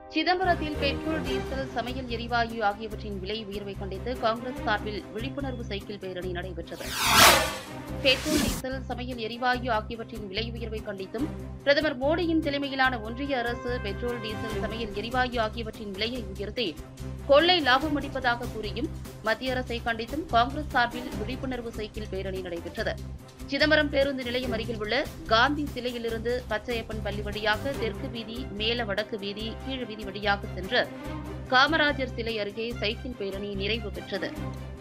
சிதம்பரத்தில் petrol diesel சமையல் எரிவாயு ஆகியவற்றின் விலை உயர்வை கண்டித்து காங்கிரஸ் சார்பில் விழிப்புணர்வு சைக்கிள் பேரணி நடைபெற்றது பெட்ரோல் டீசல் சமையல் எரிவாயு ஆகியவற்றின் விலை உயர்வை கண்டித்தும் பிரதமர் மோடியின் தலைமையிலான ஒன்றிய அரசு பெட்ரோல் டீசல் சமையல் எரிவாயு ஆகியவற்றின் விலையை உயர்த்தி கொள்ளை லாபம் அடிப்பதாக கூறியும் மத்திய அரசை கண்டித்தும் காங்கிரஸ் சார்பில் விழிப்புணர்வு சைக்கிள் பேரணி நடைபெற்றது சிதம்பரம் பேருந்து நிலையம் அருகில் உள்ள காந்தி சிலையிலிருந்து பச்சையப்பன் பள்ளி வழியாக தெற்கு வீதி மேல வடக்கு வீதி கீழ் வீதி வழியாக சென்று காமராஜர் சிலை அருகே சைக்கிள் பேரணி நிறைவு பெற்றது